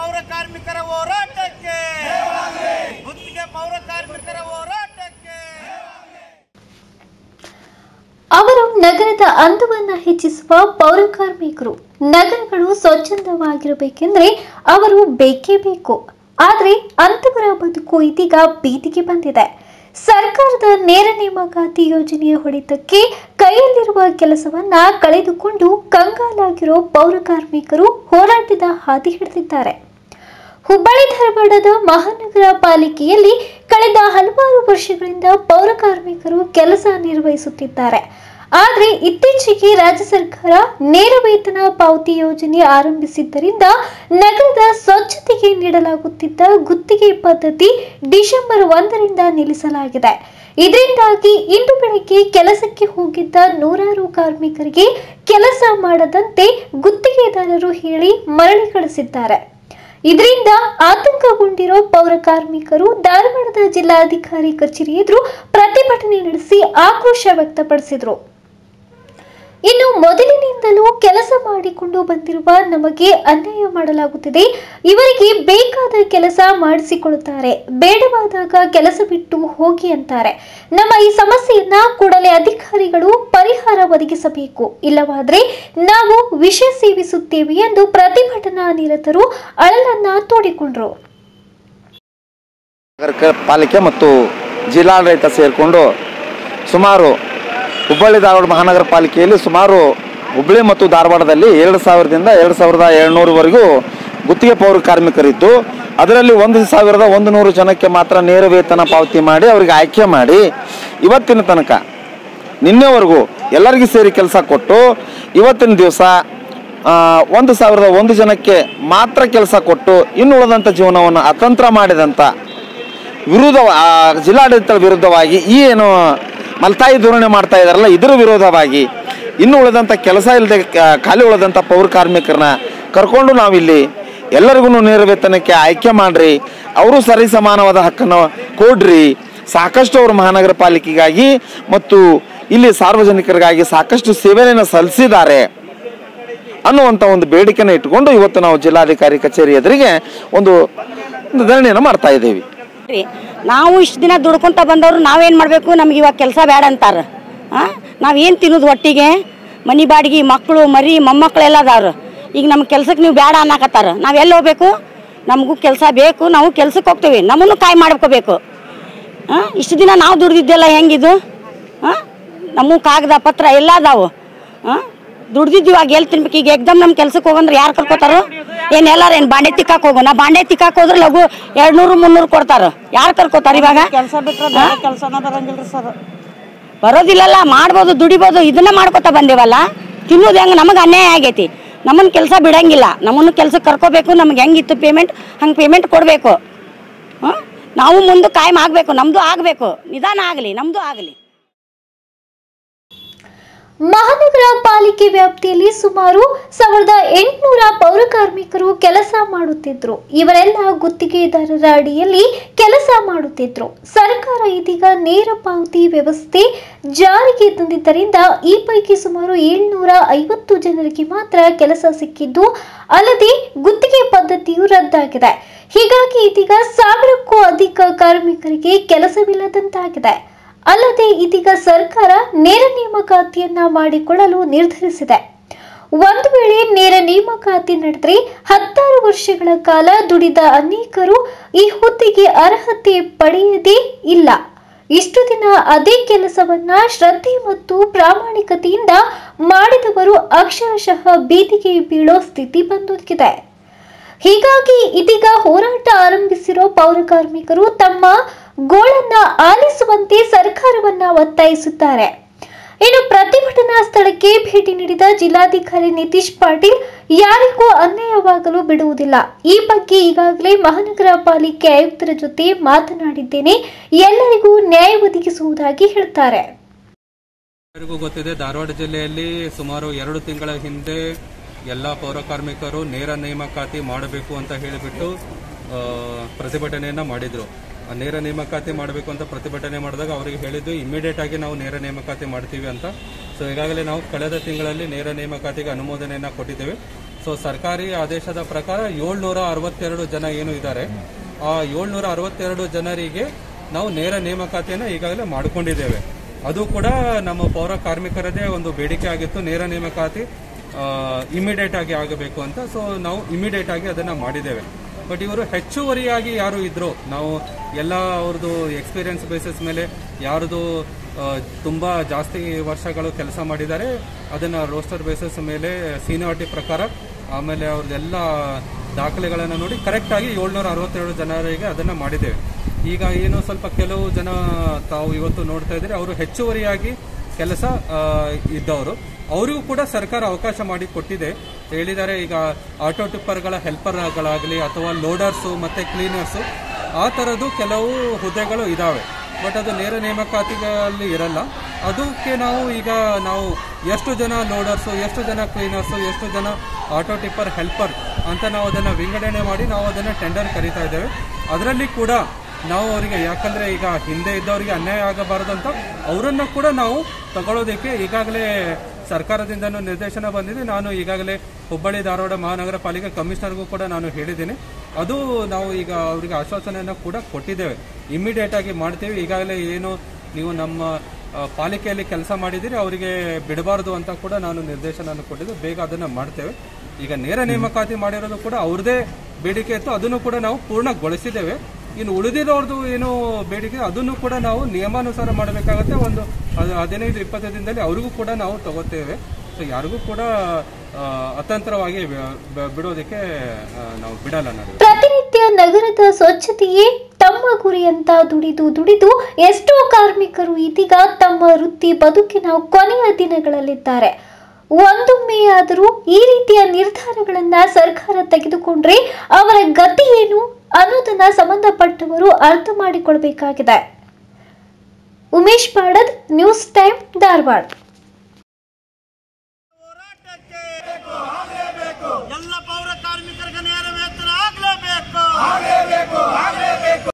ಪೌರ ಕಾರ್ಮಿಕರ ಹೋರಾಟಕ್ಕೆ ಗುತ್ತಿಗೆ ಪೌರ ಕಾರ್ಮಿಕರ ಹೋರಾಟಕ್ಕೆ ಅವರು ನಗರದ ಅಂದವನ್ನ ಹೆಚ್ಚಿಸುವ ಪೌರ ಕಾರ್ಮಿಕರು ನಗರಗಳು ಸ್ವಚ್ಛಂದವಾಗಿರಬೇಕೆಂದ್ರೆ ಅವರು ಬೇಕೇ ಬೇಕು ಆದರೆ ಅಂತವರ ಬದುಕು ಇದೀಗ ಬೀದಿಗೆ ಬಂದಿದೆ ಸರ್ಕಾರದ ನೇರ ನೇಮಕಾತಿ ಯೋಜನೆಯ ಹೊಡೆತಕ್ಕೆ ಕೈಯಲ್ಲಿರುವ ಕೆಲಸವನ್ನ ಕಳೆದುಕೊಂಡು ಕಂಗಾಲಾಗಿರೋ ಪೌರ ಕಾರ್ಮಿಕರು ಹೋರಾಟದ ಹಾದಿ ಹಿಡಿದಿದ್ದಾರೆ ಹುಬ್ಬಳ್ಳಿ ಧಾರವಾಡದ ಮಹಾನಗರ ಪಾಲಿಕೆಯಲ್ಲಿ ಕಳೆದ ಹಲವಾರು ವರ್ಷಗಳಿಂದ ಪೌರ ಕಾರ್ಮಿಕರು ಕೆಲಸ ನಿರ್ವಹಿಸುತ್ತಿದ್ದಾರೆ ಆದರೆ ಇತ್ತೀಚೆಗೆ ರಾಜ್ಯ ಸರ್ಕಾರ ನೇರ ವೇತನ ಪಾವತಿ ಯೋಜನೆ ಆರಂಭಿಸಿದ್ದರಿಂದ ನಗರದ ಸ್ವಚ್ಛತೆಗೆ ನೀಡಲಾಗುತ್ತಿದ್ದ ಗುತ್ತಿಗೆ ಪದ್ಧತಿ ಡಿಸೆಂಬರ್ ಒಂದರಿಂದ ನಿಲ್ಲಿಸಲಾಗಿದೆ ಇದರಿಂದಾಗಿ ಇಂದು ಬೆಳಗ್ಗೆ ಕೆಲಸಕ್ಕೆ ಹೋಗಿದ್ದ ನೂರಾರು ಕಾರ್ಮಿಕರಿಗೆ ಕೆಲಸ ಮಾಡದಂತೆ ಗುತ್ತಿಗೆದಾರರು ಹೇಳಿ ಮರಳಿ ಕಳಿಸಿದ್ದಾರೆ ಇದರಿಂದ ಆತಂಕಗೊಂಡಿರೋ ಪೌರ ಕಾರ್ಮಿಕರು ಧಾರವಾಡದ ಜಿಲ್ಲಾಧಿಕಾರಿ ಕಚೇರಿ ಎದುರು ಪ್ರತಿಭಟನೆ ನಡೆಸಿ ಆಕ್ರೋಶ ವ್ಯಕ್ತಪಡಿಸಿದರು ಇನ್ನು ಮೊದಲಿನಿಂದಲೂ ಕೆಲಸ ಮಾಡಿಕೊಂಡು ಬಂದಿರುವ ನಮಗೆ ಅನ್ಯಾಯ ಮಾಡಲಾಗುತ್ತಿದೆ ಇವರಿಗೆ ಬೇಕಾದ ಕೆಲಸ ಮಾಡಿಸಿಕೊಳ್ಳುತ್ತಾರೆ ಬೇಡವಾದಾಗ ಕೆಲಸ ಬಿಟ್ಟು ಹೋಗಿ ಅಂತಾರೆ ನಮ್ಮ ಈ ಸಮಸ್ಯೆಯನ್ನ ಕೂಡಲೇ ಅಧಿಕಾರಿಗಳು ಪರಿಹಾರ ಒದಗಿಸಬೇಕು ಇಲ್ಲವಾದರೆ ನಾವು ವಿಷ ಸೇವಿಸುತ್ತೇವೆ ಎಂದು ಪ್ರತಿಭಟನಾ ನಿರತರು ಅಳಲನ್ನ ತೋಡಿಕೊಂಡ್ರು ನಗರ ಪಾಲಿಕೆ ಮತ್ತು ಜಿಲ್ಲಾಡಳಿತ ಸೇರಿಕೊಂಡು ಸುಮಾರು ಹುಬ್ಬಳ್ಳಿ ಧಾರವಾಡ ಮಹಾನಗರ ಪಾಲಿಕೆಯಲ್ಲಿ ಸುಮಾರು ಹುಬ್ಬಳ್ಳಿ ಮತ್ತು ಧಾರವಾಡದಲ್ಲಿ ಎರಡು ಸಾವಿರದಿಂದ ಎರಡು ಸಾವಿರದ ಏಳ್ನೂರವರೆಗೂ ಗುತ್ತಿಗೆ ಪೌರ ಕಾರ್ಮಿಕರಿದ್ದು ಅದರಲ್ಲಿ ಒಂದು ಸಾವಿರದ ಒಂದು ನೂರು ಜನಕ್ಕೆ ಮಾತ್ರ ನೇರ ವೇತನ ಪಾವತಿ ಮಾಡಿ ಅವರಿಗೆ ಆಯ್ಕೆ ಮಾಡಿ ಇವತ್ತಿನ ತನಕ ನಿನ್ನೆವರೆಗೂ ಎಲ್ಲರಿಗೂ ಸೇರಿ ಕೆಲಸ ಕೊಟ್ಟು ಇವತ್ತಿನ ದಿವಸ ಆ, ಒಂದು ಸಾವಿರದ ಒಂದು ಜನಕ್ಕೆ ಮಾತ್ರ ಕೆಲಸ ಕೊಟ್ಟು ಇನ್ನು ಉಳಿದಂಥ ಜೀವನವನ್ನು ಅತಂತ್ರ ಮಾಡಿದಂಥ ವಿರೋಧ ಆ, ಜಿಲ್ಲಾಡಳಿತದ ವಿರುದ್ಧವಾಗಿ ಈ ಏನು ಮಲ್ತಾಯಿ ಧೋರಣೆ ಮಾಡ್ತಾ ಇದಾರಲ್ಲ ಇದರ ವಿರೋಧವಾಗಿ ಇನ್ನು ಉಳಿದಂಥ ಕೆಲಸ ಇಲ್ಲದೆ ಖಾಲಿ ಉಳಿದಂಥ ಪೌರ ಕಾರ್ಮಿಕರನ್ನ ಕರ್ಕೊಂಡು ನಾವಿಲ್ಲಿ ಎಲ್ಲರಿಗೂ ನೇರ ವೇತನಕ್ಕೆ ಆಯ್ಕೆ ಮಾಡ್ರಿ ಅವರು ಸರಿ ಸಮಾನವಾದ ಹಕ್ಕನ್ನು ಕೊಡ್ರಿ ಸಾಕಷ್ಟು ಅವರು ಮಹಾನಗರ ಪಾಲಿಕೆಗಾಗಿ ಮತ್ತು ಇಲ್ಲಿ ಸಾರ್ವಜನಿಕರಿಗಾಗಿ ಸಾಕಷ್ಟು ಸೇವೆಯನ್ನು ಸಲ್ಲಿಸಿದ್ದಾರೆ ಅನ್ನುವಂಥ ಒಂದು ಬೇಡಿಕೆನ ಇಟ್ಕೊಂಡು ಇವತ್ತು ನಾವು ಜಿಲ್ಲಾಧಿಕಾರಿ ಕಚೇರಿ ಎದುರಿಗೆ ಒಂದು ಒಂದು ಧರಣಿಯನ್ನು ಮಾಡ್ತಾ ಇದ್ದೀವಿ ರೀ ನಾವು ಇಷ್ಟು ದಿನ ದುಡ್ಕೊಂತ ಬಂದವರು ನಾವೇನು ಮಾಡಬೇಕು ನಮ್ಗೆ ಇವಾಗ ಕೆಲಸ ಬೇಡ ಅಂತಾರೆ ಹಾಂ ನಾವೇನು ತಿನ್ನೋದು ಹೊಟ್ಟಿಗೆ ಮನೆ ಬಾಡಿಗೆ ಮಕ್ಕಳು ಮರಿ ಮೊಮ್ಮಕ್ಕಳೆಲ್ಲ ಅದಾವ್ರು ಈಗ ನಮ್ಮ ಕೆಲ್ಸಕ್ಕೆ ನೀವು ಬೇಡ ಅನ್ನಕತ್ತಾರ ನಾವು ಎಲ್ಲಿ ಹೋಗ್ಬೇಕು ನಮಗೂ ಕೆಲಸ ಬೇಕು ನಾವು ಕೆಲ್ಸಕ್ಕೆ ಹೋಗ್ತೀವಿ ನಮ್ಮನ್ನು ಕಾಯಿ ಮಾಡ್ಕೋಬೇಕು ಹಾಂ ಇಷ್ಟು ದಿನ ನಾವು ದುಡ್ದಿದ್ದೆಲ್ಲ ಹೆಂಗಿದು ಹಾಂ ನಮ್ಮ ಕಾಗದ ಪತ್ರ ಎಲ್ಲ ಅದಾವು ಹಾಂ ದುಡ್ದಿದ್ದು ಇವಾಗ ಎಲ್ಲಿ ತಿನ್ಬೇಕು ಈಗ ಎಕ್ದಮ್ ನಮ್ಮ ಕೆಲ್ಸಕ್ಕೆ ಹೋಗಂದ್ರೆ ಯಾರು ಕರ್ಕೋತಾರೋ ಏನು ಎಲ್ಲಾರು ಏನು ಬಾಂಡೆ ತಿಕ್ಕಾಕ್ ಹೋಗು ನಾ ಬಾಂಡೆ ತಿಕ್ಕಾಕ್ ಹೋದ್ರೆ ಲಘು ಎರಡು ನೂರು ಮುನ್ನೂರು ಕೊಡ್ತಾರ ಯಾರು ಕರ್ಕೋತಾರ ಇವಾಗ ಕೆಲಸ ಬಿಟ್ರೆ ಬೇರೆ ಕೆಲಸನ ಬರಂಗಿಲ್ರಿ ಸರ್ ಬರೋದಿಲ್ಲಲ್ಲ ಮಾಡ್ಬೋದು ದುಡಿಬೋದು ಇದನ್ನ ಮಾಡ್ಕೊತಾ ಬಂದೇವಲ್ಲ ತಿನ್ನೋದು ಹೆಂಗೆ ನಮಗೆ ಅನ್ಯಾಯ ಆಗೈತಿ ನಮ್ಮನ್ನು ಕೆಲಸ ಬಿಡಂಗಿಲ್ಲ ನಮ್ಮನ್ನು ಕೆಲ್ಸಕ್ಕೆ ಕರ್ಕೋಬೇಕು ನಮ್ಗೆ ಹೆಂಗಿತ್ತು ಪೇಮೆಂಟ್ ಹಂಗೆ ಪೇಮೆಂಟ್ ಕೊಡಬೇಕು ಹಾಂ ನಾವು ಮುಂದೆ ಕಾಯಂ ಆಗಬೇಕು ನಮ್ಮದು ಆಗಬೇಕು ನಿಧಾನ ಆಗಲಿ ನಮ್ಮದು ಆಗಲಿ ಮಹಾನಗರ ಪಾಲಿಕೆ ವ್ಯಾಪ್ತಿಯಲ್ಲಿ ಸುಮಾರು ಸಾವಿರದ ಎಂಟುನೂರ ಪೌರ ಕಾರ್ಮಿಕರು ಕೆಲಸ ಮಾಡುತ್ತಿದ್ರು ಇವರೆಲ್ಲ ಗುತ್ತಿಗೆದಾರರ ಅಡಿಯಲ್ಲಿ ಕೆಲಸ ಮಾಡುತ್ತಿದ್ರು ಸರ್ಕಾರ ಇದೀಗ ನೇರ ಪಾವತಿ ವ್ಯವಸ್ಥೆ ಜಾರಿಗೆ ತಂದಿದ್ದರಿಂದ ಈ ಪೈಕಿ ಸುಮಾರು ಏಳ್ನೂರ ಐವತ್ತು ಜನರಿಗೆ ಮಾತ್ರ ಕೆಲಸ ಸಿಕ್ಕಿದ್ದು ಅಲ್ಲದೆ ಗುತ್ತಿಗೆ ಪದ್ಧತಿಯು ರದ್ದಾಗಿದೆ ಹೀಗಾಗಿ ಇದೀಗ ಸಾವಿರಕ್ಕೂ ಅಧಿಕ ಕಾರ್ಮಿಕರಿಗೆ ಕೆಲಸವಿಲ್ಲದಂತಾಗಿದೆ ಅಲ್ಲದೆ ಇದೀಗ ಸರ್ಕಾರ ನೇರ ನೇಮಕಾತಿಯನ್ನ ಮಾಡಿಕೊಳ್ಳಲು ನಿರ್ಧರಿಸಿದೆ ಒಂದು ವೇಳೆ ನೇರ ನೇಮಕಾತಿ ನಡೆದರೆ ಹತ್ತಾರು ವರ್ಷಗಳ ಕಾಲ ದುಡಿದ ಅನೇಕರು ಈ ಹುದ್ದೆಗೆ ಅರ್ಹತೆ ಪಡೆಯದೇ ಇಲ್ಲ ಇಷ್ಟು ದಿನ ಅದೇ ಕೆಲಸವನ್ನ ಶ್ರದ್ಧೆ ಮತ್ತು ಪ್ರಾಮಾಣಿಕತೆಯಿಂದ ಮಾಡಿದವರು ಅಕ್ಷರಶಃ ಬೀದಿಗೆ ಬೀಳೋ ಸ್ಥಿತಿ ಬಂದೊದಗಿದೆ ಹೀಗಾಗಿ ಇದೀಗ ಹೋರಾಟ ಆರಂಭಿಸಿರೋ ಪೌರ ಕಾರ್ಮಿಕರು ತಮ್ಮ ಗೋಳನ್ನ ಆಲಿಸುವಂತೆ ಸರ್ಕಾರವನ್ನ ಒತ್ತಾಯಿಸುತ್ತಾರೆ ಇನ್ನು ಪ್ರತಿಭಟನಾ ಸ್ಥಳಕ್ಕೆ ಭೇಟಿ ನೀಡಿದ ಜಿಲ್ಲಾಧಿಕಾರಿ ನಿತೀಶ್ ಪಾಟೀಲ್ ಯಾರಿಗೂ ಅನ್ಯಾಯವಾಗಲು ಬಿಡುವುದಿಲ್ಲ ಈ ಬಗ್ಗೆ ಈಗಾಗಲೇ ಮಹಾನಗರ ಪಾಲಿಕೆ ಆಯುಕ್ತರ ಜೊತೆ ಮಾತನಾಡಿದ್ದೇನೆ ಎಲ್ಲರಿಗೂ ನ್ಯಾಯ ಒದಗಿಸುವುದಾಗಿ ಹೇಳ್ತಾರೆ ಎಲ್ಲರಿಗೂ ಗೊತ್ತಿದೆ ಧಾರವಾಡ ಜಿಲ್ಲೆಯಲ್ಲಿ ಸುಮಾರು ಎರಡು ತಿಂಗಳ ಹಿಂದೆ ಎಲ್ಲ ಪೌರ ಕಾರ್ಮಿಕರು ನೇರ ನೇಮಕಾತಿ ಮಾಡಬೇಕು ಅಂತ ಹೇಳಿಬಿಟ್ಟು ಆ, ಪ್ರತಿಭಟನೆಯನ್ನ ಮಾಡಿದ್ರು ಆ ನೇರ ನೇಮಕಾತಿ ಮಾಡಬೇಕು ಅಂತ ಪ್ರತಿಭಟನೆ ಮಾಡಿದಾಗ ಅವರಿಗೆ ಹೇಳಿದ್ದು ಇಮಿಡಿಯೇಟ್ ಆಗಿ ನಾವು ನೇರ ನೇಮಕಾತಿ ಮಾಡ್ತೀವಿ ಅಂತ ಸೊ ಈಗಾಗಲೇ ನಾವು ಕಳೆದ ತಿಂಗಳಲ್ಲಿ ನೇರ ನೇಮಕಾತಿಗೆ ಅನುಮೋದನೆಯನ್ನ ಕೊಟ್ಟಿದ್ದೇವೆ ಸೊ ಸರ್ಕಾರಿ ಆದೇಶದ ಪ್ರಕಾರ ಏಳ್ನೂರ ಅರವತ್ತೆರಡು ಜನ ಏನು ಇದ್ದಾರೆ ಆ ಏಳ್ನೂರ ಅರವತ್ತೆರಡು ಜನರಿಗೆ ನಾವು ನೇರ ನೇಮಕಾತಿಯನ್ನು ಈಗಾಗಲೇ ಮಾಡಿಕೊಂಡಿದ್ದೇವೆ ಅದು ಕೂಡ ನಮ್ಮ ಪೌರ ಕಾರ್ಮಿಕರದೇ ಒಂದು ಬೇಡಿಕೆ ಆಗಿತ್ತು ನೇರ ನೇಮಕಾತಿ ಇಮಿಡಿಯೇಟ್ ಆಗಿ ಆಗಬೇಕು ಅಂತ ಸೊ ನಾವು ಇಮಿಡಿಯೇಟ್ ಆಗಿ ಅದನ್ನ ಮಾಡಿದ್ದೇವೆ ಬಟ್ ಇವರು ಹೆಚ್ಚುವರಿಯಾಗಿ ಯಾರು ಇದ್ರು ನಾವು ಎಲ್ಲ ಅವ್ರದ್ದು ಎಕ್ಸ್ಪೀರಿಯನ್ಸ್ ಬೇಸಿಸ್ ಮೇಲೆ ಯಾರ್ದು ಆ, ತುಂಬಾ ಜಾಸ್ತಿ ವರ್ಷಗಳು ಕೆಲಸ ಮಾಡಿದ್ದಾರೆ ಅದನ್ನ ರೋಸ್ಟರ್ ಬೇಸಿಸ್ ಮೇಲೆ ಸೀನಿಯಾರಿಟಿ ಪ್ರಕಾರ ಆಮೇಲೆ ಅವ್ರದ್ದೆಲ್ಲ ದಾಖಲೆಗಳನ್ನು ನೋಡಿ ಕರೆಕ್ಟ್ ಆಗಿ ಏಳ್ನೂರ ಅರವತ್ತೆರಡು ಜನರಿಗೆ ಅದನ್ನ ಮಾಡಿದ್ದೇವೆ ಈಗ ಏನು ಸ್ವಲ್ಪ ಕೆಲವು ಜನ ತಾವು ಇವತ್ತು ನೋಡ್ತಾ ಇದ್ರೆ ಅವರು ಹೆಚ್ಚುವರಿಯಾಗಿ ಕೆಲಸ ಆ, ಇದ್ದವರು ಅವರಿಗೂ ಕೂಡ ಸರ್ಕಾರ ಅವಕಾಶ ಮಾಡಿ ಕೊಟ್ಟಿದೆ ಹೇಳಿದ್ದಾರೆ ಈಗ ಆಟೋ ಟಿಪ್ಪರ್ಗಳ ಹೆಲ್ಪರ್ಗಳಾಗಲಿ ಅಥವಾ ಲೋಡರ್ಸು ಮತ್ತೆ ಕ್ಲೀನರ್ಸು ಆ ಥರದ್ದು ಕೆಲವು ಹುದ್ದೆಗಳು ಇದಾವೆ ಬಟ್ ಅದು ನೇರ ನೇಮಕಾತಿಗಳಲ್ಲಿ ಇರಲ್ಲ ಅದಕ್ಕೆ ನಾವು ಈಗ ನಾವು ಎಷ್ಟು ಜನ ಲೋಡರ್ಸು ಎಷ್ಟು ಜನ ಕ್ಲೀನರ್ಸು ಎಷ್ಟು ಜನ ಆಟೋ ಟಿಪ್ಪರ್ ಹೆಲ್ಪರ್ ಅಂತ ನಾವು ಅದನ್ನು ವಿಂಗಡಣೆ ಮಾಡಿ ನಾವು ಅದನ್ನು ಟೆಂಡರ್ ಕರೀತಾ ಇದ್ದೇವೆ ಅದರಲ್ಲಿ ಕೂಡ ನಾವು ಅವರಿಗೆ ಯಾಕಂದ್ರೆ ಈಗ ಹಿಂದೆ ಇದ್ದವರಿಗೆ ಅನ್ಯಾಯ ಆಗಬಾರದು ಅಂತ ಅವರನ್ನ ಕೂಡ ನಾವು ತಗೊಳ್ಳೋದಕ್ಕೆ ಈಗಾಗಲೇ ಸರ್ಕಾರದಿಂದನೂ ನಿರ್ದೇಶನ ಬಂದಿದೆ ನಾನು ಈಗಾಗಲೇ ಹುಬ್ಬಳ್ಳಿ ಧಾರವಾಡ ಮಹಾನಗರ ಪಾಲಿಕೆ ಕಮಿಷನರ್ಗೂ ಕೂಡ ನಾನು ಹೇಳಿದ್ದೀನಿ ಅದು ನಾವು ಈಗ ಅವರಿಗೆ ಆಶ್ವಾಸನೆಯನ್ನು ಕೂಡ ಕೊಟ್ಟಿದ್ದೇವೆ ಇಮಿಡಿಯೇಟ್ ಆಗಿ ಮಾಡ್ತೀವಿ ಈಗಾಗಲೇ ಏನು ನೀವು ನಮ್ಮ ಆ, ಪಾಲಿಕೆಯಲ್ಲಿ ಕೆಲಸ ಮಾಡಿದ್ದೀರಿ ಅವರಿಗೆ ಬಿಡಬಾರ್ದು ಅಂತ ಕೂಡ ನಾನು ನಿರ್ದೇಶನ ಕೊಟ್ಟಿದ್ದು ಬೇಗ ಅದನ್ನ ಮಾಡ್ತೇವೆ ಈಗ ನೇರ ನೇಮಕಾತಿ ಮಾಡಿರೋದು ಕೂಡ ಅವ್ರದೇ ಬೇಡಿಕೆ ಇತ್ತು ಅದನ್ನು ಕೂಡ ನಾವು ಪೂರ್ಣಗೊಳಿಸಿದ್ದೇವೆ ಇನ್ನು ಉಳಿದಿರೋರ್ದು ಏನು ಬೇಡಿಕೆ ಅದನ್ನು ಕೂಡ ನಾವು ನಿಯಮಾನುಸಾರ ಮಾಡಬೇಕಾಗತ್ತೆ ಒಂದು ಅದು ಹದಿನೈದು ಇಪ್ಪತ್ತು ದಿನದಲ್ಲಿ ಅವ್ರಿಗೂ ಕೂಡ ನಾವು ತಗೋತೇವೆ ಸೊ ಯಾರಿಗೂ ಕೂಡ ಆ, ಅತಂತ್ರವಾಗಿ ಬಿ- ಬಿ- ಬಿಡೋದಕ್ಕೆ ಆ, ನಾವು ಬಿಡಲ್ಲ ನಾವು ಪ್ರತಿನಿತ್ಯ ನಗರದ ಸ್ವಚ್ಛತೆಯೇ ತಮ್ಮ ಗುರಿ ಅಂತ ದುಡಿದು ದುಡಿದು ಎಷ್ಟೋ ಕಾರ್ಮಿಕರು ಇದೀಗ ತಮ್ಮ ವೃತ್ತಿ ಬದುಕಿನ ಕೊನೆಯ ದಿನಗಳಲ್ಲಿದ್ದಾರೆ ಒಂದೊಮ್ಮೆ ಆದರೂ ಈ ರೀತಿಯ ನಿರ್ಧಾರಗಳನ್ನ ಸರ್ಕಾರ ತೆಗೆದುಕೊಂಡ್ರೆ ಅವರ ಗತಿ ಏನು ಅನ್ನೋದನ್ನ ಸಂಬಂಧಪಟ್ಟವರು ಅರ್ಥ ಮಾಡಿಕೊಳ್ಬೇಕಾಗಿದೆ ಉಮೇಶ್ ಪಾಡದ್ ನ್ಯೂಸ್ ಟೈಮ್ ಧಾರವಾಡ